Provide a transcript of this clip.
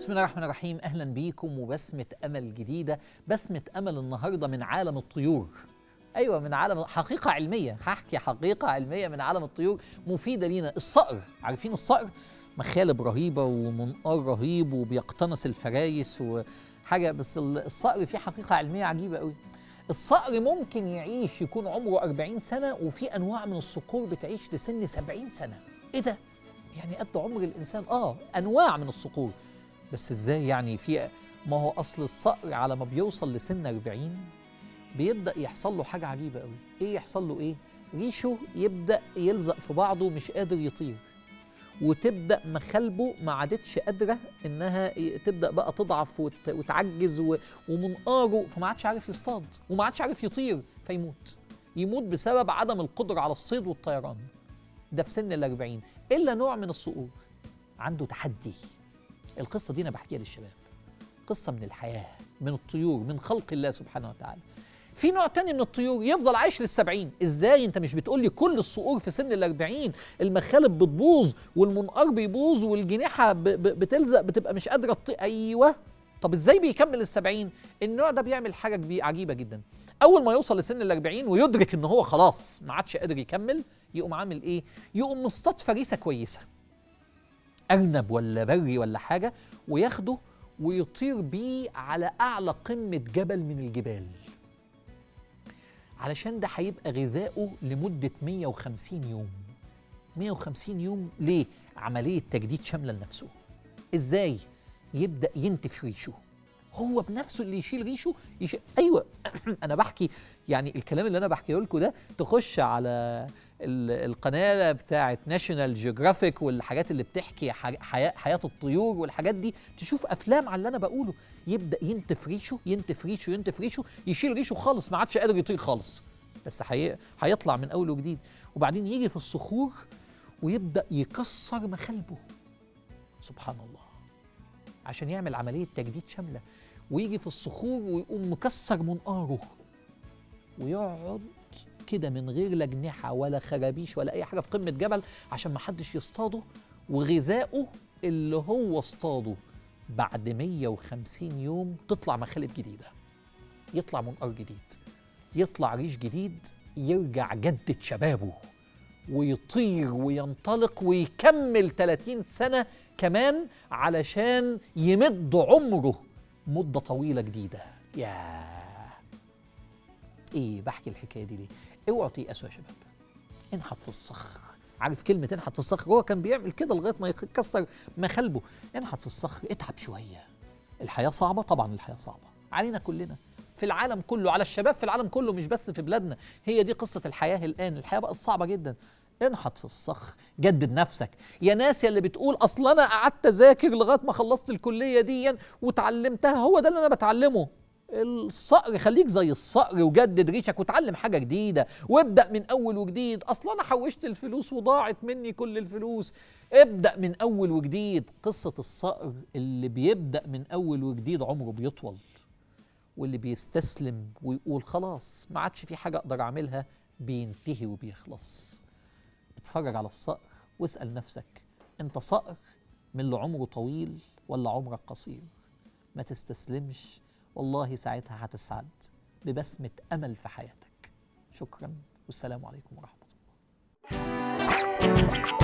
بسم الله الرحمن الرحيم اهلا بيكم وبسمه امل جديده بسمه امل النهارده من عالم الطيور ايوه من عالم حقيقه علميه هحكي حقيقه علميه من عالم الطيور مفيده لينا الصقر عارفين الصقر مخالب رهيبه ومنقار رهيب وبيقتنص الفرايس وحاجه بس الصقر فيه حقيقه علميه عجيبه قوي الصقر ممكن يعيش يكون عمره 40 سنه وفي انواع من الصقور بتعيش لسن 70 سنه ايه ده يعني قد عمر الانسان اه انواع من الصقور بس ازاي يعني في ما هو اصل الصقر على ما بيوصل لسن 40 بيبدا يحصل له حاجه عجيبه قوي ايه يحصل له ايه ريشه يبدا يلزق في بعضه مش قادر يطير وتبدا مخالبه ما عادتش قادره انها تبدا بقى تضعف وت- وتعجز و- ومنقاره فما عادش عارف يصطاد وما عادش عارف يطير فيموت يموت بسبب عدم القدره على الصيد والطيران ده في سن الأربعين إلا نوع من الصقور عنده تحدي القصة دي أنا بحكيها للشباب قصة من الحياة من الطيور من خلق الله سبحانه وتعالى في نوع تاني من الطيور يفضل عايش للسبعين ازاي انت مش بتقول لي كل الصقور في سن الأربعين المخالب بتبوظ والمنقار بيبوظ والجناحة ب- ب- بتلزق بتبقى مش قادرة تطير ايوه طب ازاي بيكمل السبعين النوع ده بيعمل حاجة كبيرة عجيبة جدا اول ما يوصل لسن الأربعين ويدرك ان هو خلاص ما عادش قادر يكمل يقوم عامل ايه يقوم مصطاد فريسه كويسه ارنب ولا بري ولا حاجه وياخده ويطير بيه على اعلى قمه جبل من الجبال علشان ده هيبقى غذائه لمده 150 يوم 150 يوم ليه عمليه تجديد شامله لنفسه ازاي يبدا ينتف ريشه هو بنفسه اللي يشيل ريشه يشيل ايوه انا بحكي يعني الكلام اللي انا بحكيه لكم ده تخش على ال- القناه بتاعه ناشونال جيوغرافيك والحاجات اللي بتحكي ح- حياه حياه الطيور والحاجات دي تشوف افلام على اللي انا بقوله يبدا ينتف ريشه ينتف ريشه ينتف ريشه يشيل ريشه خالص ما عادش قادر يطير خالص بس هي- هيطلع من اول وجديد وبعدين يجي في الصخور ويبدا يكسر مخالبه سبحان الله عشان يعمل عمليه تجديد شامله ويجي في الصخور ويقوم مكسر منقاره ويقعد كده من غير لا أجنحة ولا خرابيش ولا أي حاجة في قمة جبل عشان ما حدش يصطاده وغذائه اللي هو اصطاده بعد 150 يوم تطلع مخالب جديدة يطلع منقار جديد يطلع ريش جديد يرجع جدة شبابه ويطير وينطلق ويكمل 30 سنة كمان علشان يمد عمره مدة طويلة جديدة ياه ايه بحكي الحكايه دي ليه؟ اوعوا تيأسوا يا شباب انحت في الصخر عارف كلمة انحت في الصخر هو كان بيعمل كده لغاية ما يكسر مخالبه انحت في الصخر اتعب شوية الحياة صعبة طبعا الحياة صعبة علينا كلنا في العالم كله على الشباب في العالم كله مش بس في بلادنا هي دي قصة الحياة الآن الحياة بقت صعبة جدا انحت في الصخر جدد نفسك يا ناس يا اللي بتقول اصل انا قعدت اذاكر لغايه ما خلصت الكليه دي وتعلمتها هو ده اللي انا بتعلمه الصقر خليك زي الصقر وجدد ريشك وتعلم حاجه جديده وابدا من اول وجديد اصل انا حوشت الفلوس وضاعت مني كل الفلوس ابدا من اول وجديد قصه الصقر اللي بيبدا من اول وجديد عمره بيطول واللي بيستسلم ويقول خلاص ما عادش في حاجه اقدر اعملها بينتهي وبيخلص اتفرج على الصقر واسال نفسك انت صقر من اللي عمره طويل ولا عمرك قصير ما تستسلمش والله ساعتها هتسعد ببسمة أمل في حياتك شكرا والسلام عليكم ورحمة الله